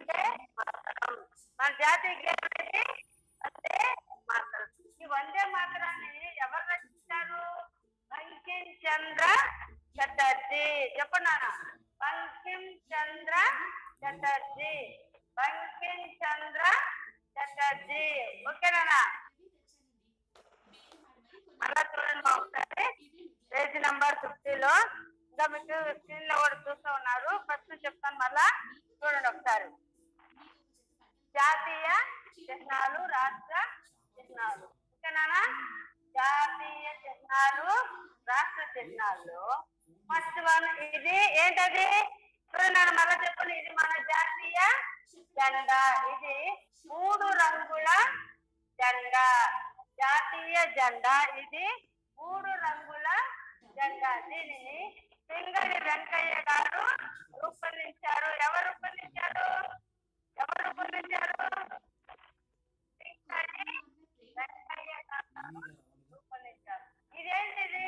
వందే మాతరం మన జాతీయ గీతం ఏంటి వందే మాతరం ఈ వందే మాతరాన్ని ఎవరు రచించారు బంకిం చంద్ర చటర్జీ చెప్పండి నాన్న బంకిం చంద్ర చటర్జీ బంకిం చంద్ర చటర్జీ ఓకేనా మళ్ళా చూడండి మా ఒకసారి పేజీ నంబర్ ఫిఫ్టీలో ఇంకా మీకు స్క్రీన్ లో కూడా చూస్తూ ఉన్నారు ఫస్ట్ చెప్తాను మళ్ళా చూడండి ఒకసారి జాతీయ చిహ్నాలు రాష్ట్ర చిహ్నాలు ఓకేనా జాతీయ చిహ్నాలు రాష్ట్ర చిహ్నాలు ఫస్ట్ వన్ ఇది ఏంటది చూడండి మళ్ళా చెప్పండి ఇది మన జాతీయ జెండా ఇది మూడు రంగుల జెండా జాతీయ జెండా ఇది మూడు రంగుల జెండా దీనిని పింగళి వెంకయ్య గారు రూపొందించారు ఎవరు రూపొందించారు ఎవరు రూపొందించారు పింగళి వెంకయ్య గారు రూపొందించారు ఇదేంటిది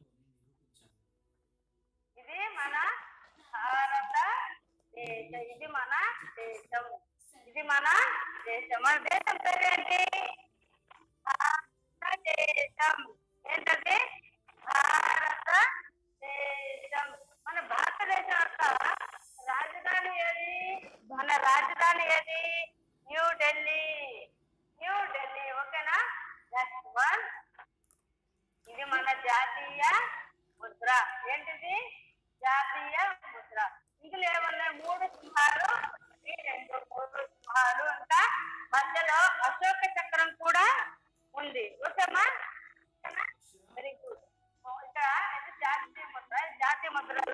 ఇది మన భారత దేశ ఇది మన దేశం ఇది మన దేశం మన దేశం పేరేంటి భారతదేశం ఏంటంటే భారత దేశం మన భారతదేశం యొక్క రాజధాని ఏది మన రాజధాని ఏది న్యూ ఢిల్లీ న్యూ ఢిల్లీ ఓకేనా నెక్స్ట్ వన్ ఇది మన జాతీయ ముద్ర ఏంటిది జాతీయ ముద్ర ఇందులో ఏమన్నాయి మూడు సింహాలు ఒకటి, రెండు మూడు సింహాలు ఇంకా మధ్యలో అశోక చక్రం కూడా ఉంది ఓకేమా వెరీ గుడ్ ఇక్కడ ఇది జాతీయ ముద్ర ఈ జాతీయ ముద్రలో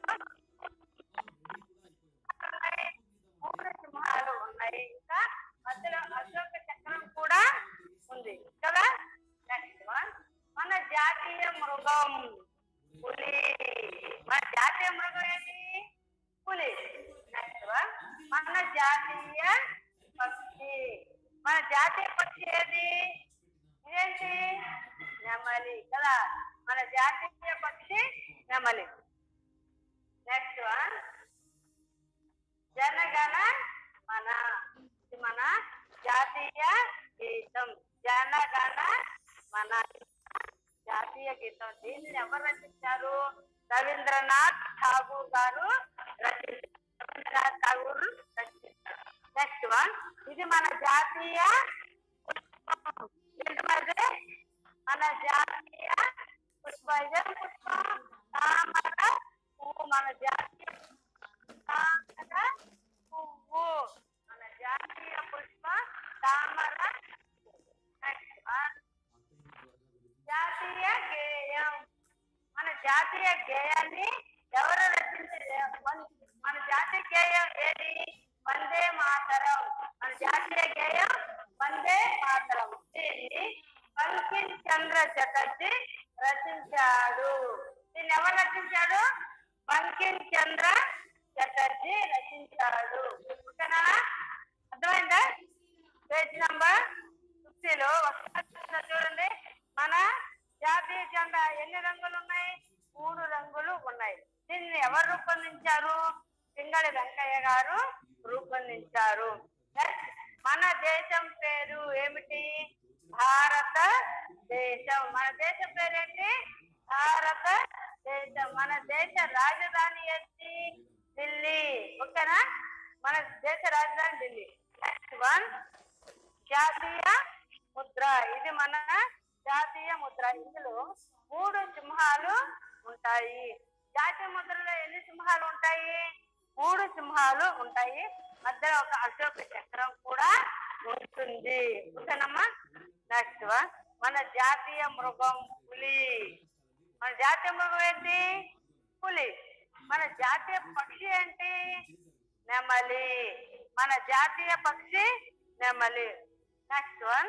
ఉన్నాయి. మూడు సింహాలు ఉన్నాయి ఇంకా మధ్యలో అశోక చక్రం కూడా ఉంది కదా నెక్స్ట్ వన్ మన జాతీయ మృగం పులి మన జాతీయ మృగం ఏంటి పులి నెక్స్ట్ వన్ మన జాతీయ పక్షి మన జాతీయ పక్షి ఏది ఇదేంటి నెమలి కదా మన జాతీయ పక్షి నెమలి నెక్స్ట్ వన్ జనగణ మన ఇది మన జాతీయ గీతం జనగణ మన జాతీయ గీతం దీనిని ఎవరు రచించారు రవీంద్రనాథ్ ఠాగూర్ గారు రచించారు రవీంద్రనాథ్ ఠాగూర్ రచించారు నెక్స్ట్ వన్ ఇది మన జాతీయ పుష్పం. ఏంటి మరి? మన జాతీయ పుష్ప ఇదేం పుష్పం తామర పువ్వు మన జాతీయ తామర పువ్వు మన జాతీయ పుష్ప తామర నెక్స్ట్ వన్ జాతీయ గేయం మన జాతీయ గేయాన్ని ఎవరు రచించారు మన జాతీయ గేయం ఏది వందే మాతరం మన జాతీయ గేయం వందే మాతరం దీన్ని బంకిం చంద్ర చటర్జీ రచించాడు దీన్ని ఎవరు రచించాడు బంకిం చంద్ర చటర్జీ రచించాడు ఓకేనా అర్థమైందా పేజ్ నంబర్ ఫిఫ్టీలో ఒకసారి చూడండి మన జాతీయ జెండా ఎన్ని రంగులు ఉన్నాయి మూడు రంగులు ఉన్నాయి దీన్ని ఎవరు రూపొందించారు పింగళి వెంకయ్య గారు రూపొందించారు Next, మన దేశం పేరు ఏమిటి భారత దేశం మన దేశం పేరేంటి భారత దేశం మన దేశ రాజధాని ఏంటి ఢిల్లీ ఓకేనా మన దేశ రాజధాని ఢిల్లీ నెక్స్ట్ వన్ జాతీయ ముద్ర ఇది మన జాతీయ ముద్ర ఇందులో మూడు సింహాలు ఉంటాయి జాతీయ ముద్రలో ఎన్ని సింహాలు ఉంటాయి మూడు సింహాలు ఉంటాయి మధ్యలో ఒక అశోక చక్రం కూడా ఉంటుంది ఓకేనమ్మా నెక్స్ట్ వన్ మన జాతీయ మృగం పులి మన జాతీయ మృగం ఏంటి పులి మన జాతీయ పక్షి ఏంటి నెమలి మన జాతీయ పక్షి నెమలి నెక్స్ట్ వన్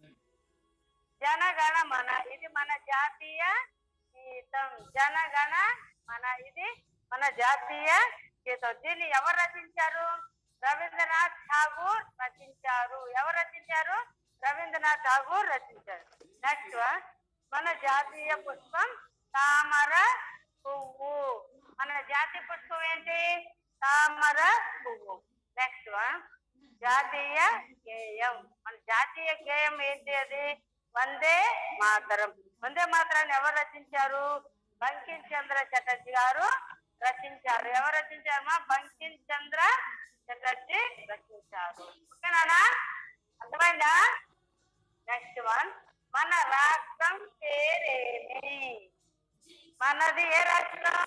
జనగణ మన ఇది మన జాతీయ గీతం జనగణ మన ఇది మన జాతీయ గీతం దీన్ని ఎవరు రచించారు రవీంద్రనాథ్ ఠాగూర్ రచించారు ఎవరు రచించారు రవీంద్రనాథ్ ఠాగూర్ రచించారు నెక్స్ట్ వన్ మన జాతీయ పుష్పం తామర పువ్వు మన జాతీయ పుష్పం ఏంటి తామర పువ్వు నెక్స్ట్ వన్ జాతీయ గేయం మన జాతీయ గేయం ఏంటి అది వందే మాతరం వందే మాతరాన్ని ఎవరు రచించారు బంకిం చంద్ర చటర్జీ గారు రచించారు ఎవరు రచించారమ్మా బంకిం చంద్ర చటర్జీ రచించారు ఓకేనా అర్థమైందా నెక్స్ట్ వన్ మన రాష్ట్రం పేరేమి మనది ఏ రాష్ట్రం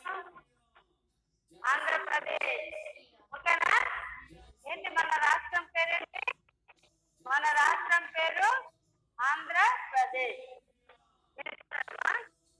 ఆంధ్రప్రదేశ్ ఓకేనా ఏంటి మన రాష్ట్రం పేరేంటి మన రాష్ట్రం పేరు ఆంధ్రప్రదేశ్ వింటున్నారా?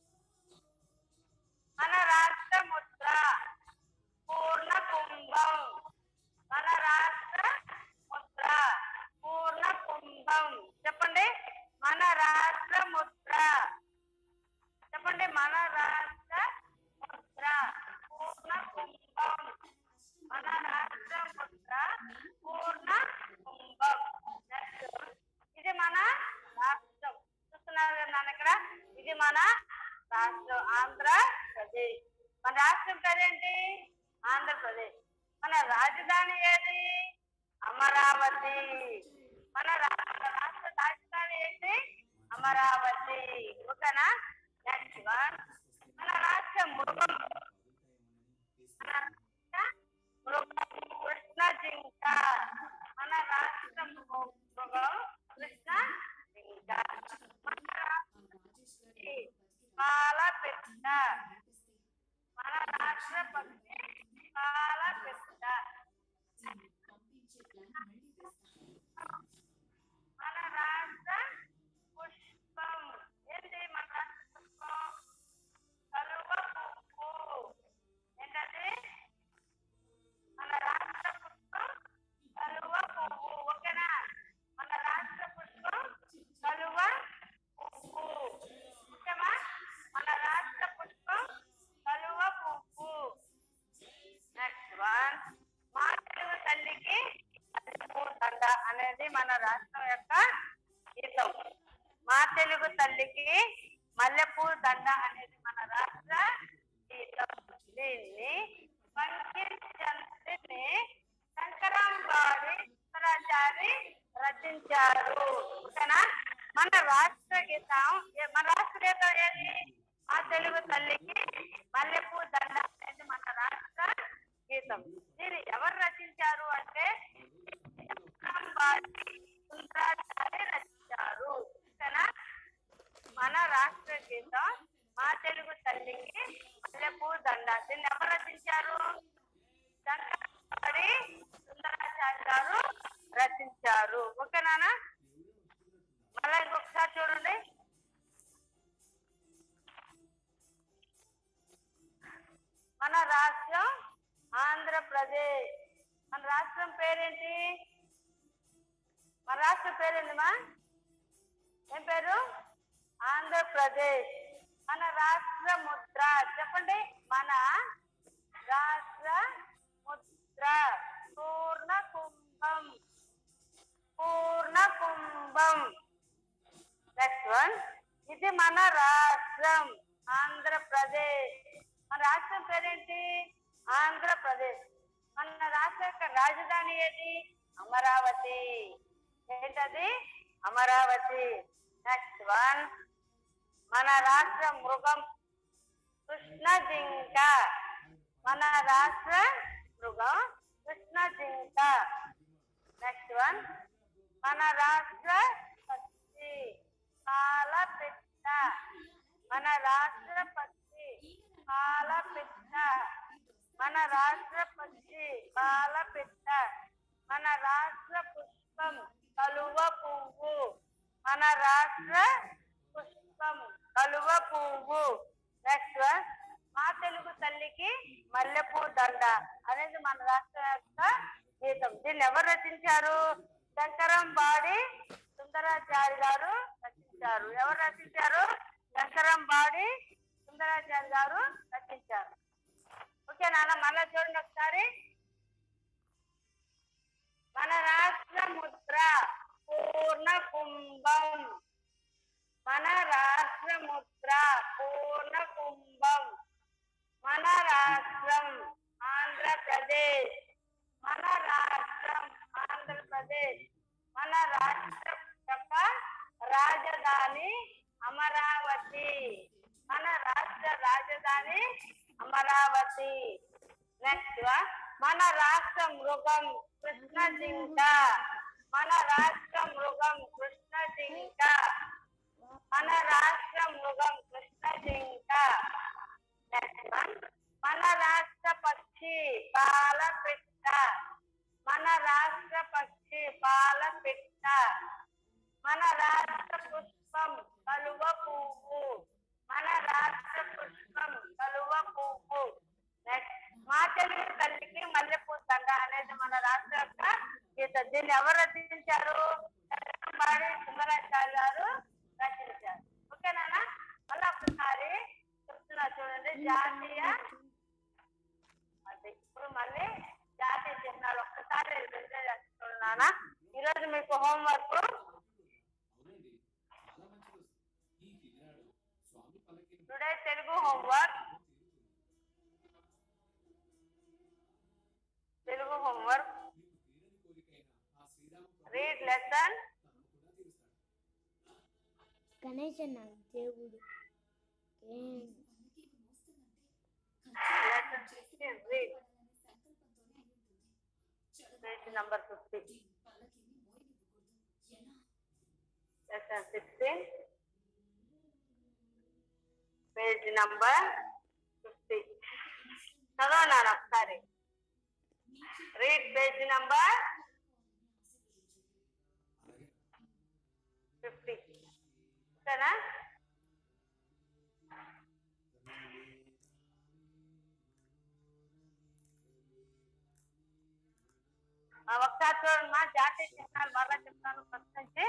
మన రాష్ట్ర ముద్ర పూర్ణ కుంభం మన రాష్ట్ర ముద్ర పూర్ణ కుంభం చెప్పండి మన రాష్ట్ర ముద్ర చెప్పండి మన రాష్ట్ర ముద్ర పూర్ణ కుంభం మన రాష్ట్ర ముద్ర పూర్ణ కుంభం Next. ఇది మన రాష్ట్రం చూస్తున్నారు కదా నాన్న ఇక్కడ ఇది మన రాష్ట్రం ఆంధ్రప్రదేశ్ మన రాష్ట్రం పేరేంటి ఆంధ్రప్రదేశ్ మన రాజధాని ఏది అమరావతి మన రా- మన రాష్ట్ర రాజధాని ఏంటి అమరావతి ఓకేనా నెక్స్ట్ వన్ మన రాష్ట్ర మృగం మన రాష్ట్ర మృగం కృష్ణ జింక మన రాష్ట్ర మృగం మృగం కృష్ణ జింక మన రాష్ట్ర పక్షి పాల పెట్ట మన రాష్ట్ర పక్షి పాల పెట్ట మన రాష్ట్ర పుష్పం ఏంటి మన రాష్ట్ర పుష్పం కలువ పువ్వు ఏంటది మన రాష్ట్ర పుష్పం కలువ పువ్వు ఓకేనా మన రాష్ట్ర పుష్పం కలువ పువ్వు ఓకేమా మన రాష్ట్ర పుష్పం కలువ పువ్వు నెక్స్ట్ వన్ మా తెలుగు తల్లికి మల్లెపూ దండ అనేది మన రాష్ట్రం యొక్క గీతం మా తెలుగు తల్లికి మల్లెపూ దండ అనేది మన రాష్ట్ర గీతం దీన్ని బంకిం చంద్రుని శంకరాంబాడి శంకరాచారి రచించారు ఓకేనా మన రాష్ట్ర గీతం ఏ- మన రాష్ట్ర గీతం ఏది మా తెలుగు తల్లికి మల్లెపూ దండ అనేది మన రాష్ట్ర గీతం దీన్ని ఎవరు రచించారు అంటే శంకరాంబాడి శంకరాచారి రచించారు ఓకేనా మన రాష్ట్ర గీతం మా తెలుగు తల్లికి మల్లెపూ దండ దీన్ని ఎవరు రచించారు శంకరాచారి సుందరాచారి గారు రచించారు ఓకేనా మళ్ళీ ఇంకొకసారి చూడండి మన రాష్ట్రం ఆంధ్రప్రదేశ్ మన రాష్ట్రం పేరేంటి మన రాష్ట్రం పేరేంటిమా ఏం పేరు ఆంధ్రప్రదేశ్ మన రాష్ట్ర ముద్ర చెప్పండి మన రాష్ట్ర ముద్ర పూర్ణ కుంభం పూర్ణ కుంభం నెక్స్ట్ వన్ ఇది మన రాష్ట్రం ఆంధ్రప్రదేశ్ మన రాష్ట్రం పేరేంటి ఆంధ్రప్రదేశ్ మన రాష్ట్ర యొక్క రాజధాని ఏది అమరావతి ఏంటది అమరావతి నెక్స్ట్ వన్ మన రాష్ట్ర మృగం కృష్ణ జింక మన రాష్ట్ర మృగం కృష్ణ జింక నెక్స్ట్ వన్ మన రాష్ట్ర పక్షి పాల పెట్ట మన రాష్ట్ర పక్షి పాల పెట్ట మన రాష్ట్ర పక్షి పాల పెట్ట మన రాష్ట్ర పుష్పం కలువ పువ్వు మన రాష్ట్ర పుష్పం కలువ పువ్వు నెక్స్ట్ వన్ మా తెలుగు తల్లికి మల్లెపూ దండ అనేది మన రాష్ట్ర యొక్క గీతం దీన్ని ఎవరు రచించారు శంకరం బాడి సుందరాచారి గారు రచించారు ఎవరు రచించారు శంకరం బాడి సుందరాచారి గారు రచించారు ఓకే నాన్న మళ్ళా చూడండి ఒకసారి మన రాష్ట్ర ముద్ర పూర్ణ కుంభం మన రాష్ట్ర ముద్ర పూర్ణ కుంభం మన రాష్ట్రం ఆంధ్రప్రదేశ్ మన రాష్ట్రం ఆంధ్రప్రదేశ్ ఆంధ్రప్రదేశ్ మన రాష్ట్రం యొక్క రాజధాని అమరావతి మన రాష్ట్ర రాజధాని అమరావతి నెక్స్ట్ మన రాష్ట్ర మృగం కృష్ణ జింక మన రాష్ట్ర మృగం కృష్ణ జింక మన రాష్ట్ర మృగం కృష్ణ జింక నెక్స్ట్ వన్ మన రాష్ట్ర పక్షి పాల పిట్ట మన రాష్ట్ర పక్షి పాల పిట్ట మన రాష్ట్ర పుష్పం కలువ పువ్వు మన రాష్ట్ర పుష్పం కలువ పువ్వు నెక్స్ట్ మా తెలుగు తల్లికి మల్లెపూ దండ అనేది మన రాష్ట్ర యొక్క గీత దీన్ని ఎవరు రచించారు బాడి సుందరాచార్య గారు రచించారు ఓకేనా మళ్ళీ ఒకసారి చెప్తున్నా చూడండి జాతీయ అది ఇప్పుడు మళ్ళీ జాతీయ చిహ్నాలు ఒక్కసారి చూడనా ఈరోజు మీకు homework today Telugu homework Telugu homework read lesson గణేశన్న దేవుడు ఏం lesson sixteen read page number fifty lesson sixteen page number fifty చదవండి నాన్న ఒకసారి రీడ్ పేజ్ నంబర్ ఫిఫ్టీ ఓకేనా ఆ, ఒకసారి చూడండి మా జాతీయ చిహ్నాలు మరలా చెప్తాను ఫస్ట్ నుంచి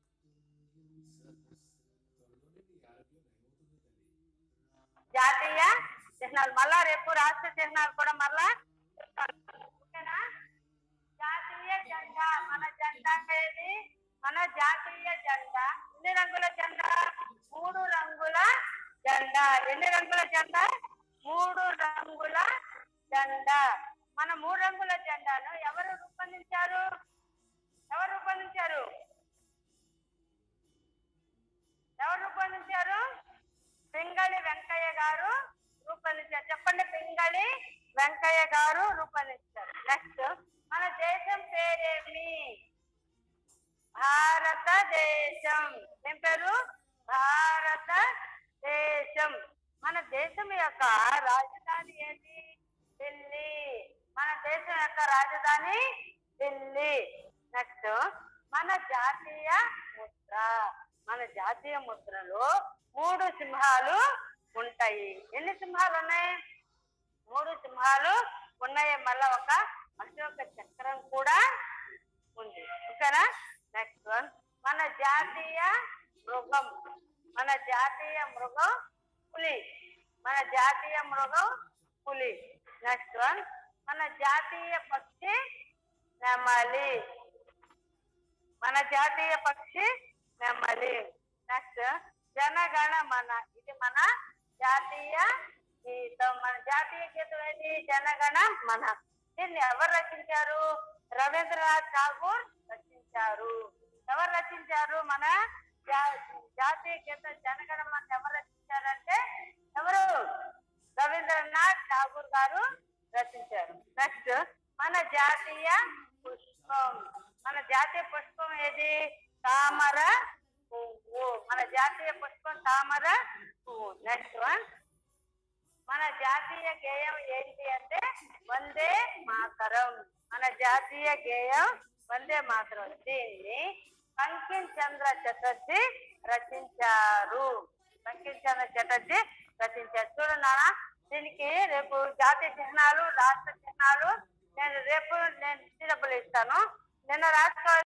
జాతీయ చిహ్నాలు మళ్ళా రేపు రాష్ట్ర చిహ్నాలు కూడా మళ్ళా చెప్తాను. ఓకేనా జాతీయ జెండా మన జెండా ఏది మన జాతీయ జెండా ఎన్ని రంగుల జెండా మూడు రంగుల జెండా ఎన్ని రంగుల జెండా మూడు రంగుల జెండా మన మూడు రంగుల జెండాను ఎవరు రూపొందించారు ఎవరు రూపొందించారు ఎవరు రూపొందించారు పింగళి వెంకయ్య గారు రూపొందించారు చెప్పండి పింగళి వెంకయ్య గారు రూపొందించారు నెక్స్ట్ మన దేశం పేరేమి భారతదేశం ఏం పేరు భారతదేశం మన దేశం యొక్క రాజధాని ఏంటి ఢిల్లీ మన దేశం యొక్క రాజధాని ఢిల్లీ నెక్స్ట్ మన జాతీయ ముద్ర మన జాతీయ ముద్రలో మూడు సింహాలు ఉంటాయి ఎన్ని సింహాలు ఉన్నాయి మూడు సింహాలు ఉన్నాయి మళ్ళా ఒక అశోక చక్రం కూడా ఉంది ఓకేనా నెక్స్ట్ వన్ మన జాతీయ మృగం మన జాతీయ మృగం పులి మన జాతీయ మృగం పులి నెక్స్ట్ వన్ మన జాతీయ పక్షి నెమలి మన జాతీయ పక్షి నెమలి నెక్స్ట్ జనగణ మన ఇది మన జాతీయ గీతం మన జాతీయ గీతం ఏంటి జనగణ మన దీన్ని ఎవరు రచించారు రవీంద్రనాథ్ ఠాగూర్ రచించారు ఎవరు రచించారు మన జా- జాతీయ గీతం జనగణ మన ఎవరు రచించారంటే ఎవరు రవీంద్రనాథ్ ఠాగూర్ గారు రచించారు నెక్స్ట్ మన జాతీయ పుష్పం మన జాతీయ పుష్పం ఏది తామర పువ్వు మన జాతీయ పుష్పం తామర పువ్వు నెక్స్ట్ వన్ మన జాతీయ గేయం ఏంటి అంటే వందే మాతరం మన జాతీయ గేయం వందే మాతరం దీన్ని పంకిం చంద్ర చటర్జీ రచించారు పంకిం చంద్ర చటర్జీ రచించారు చూడండి నాన్న దీనికి రేపు జాతీయ చిహ్నాలు రాష్ట్ర చిహ్నాలు నేను రేపు నేను ఇచ్చి డబ్బులు ఇస్తాను నిన్న రాష్ట్ర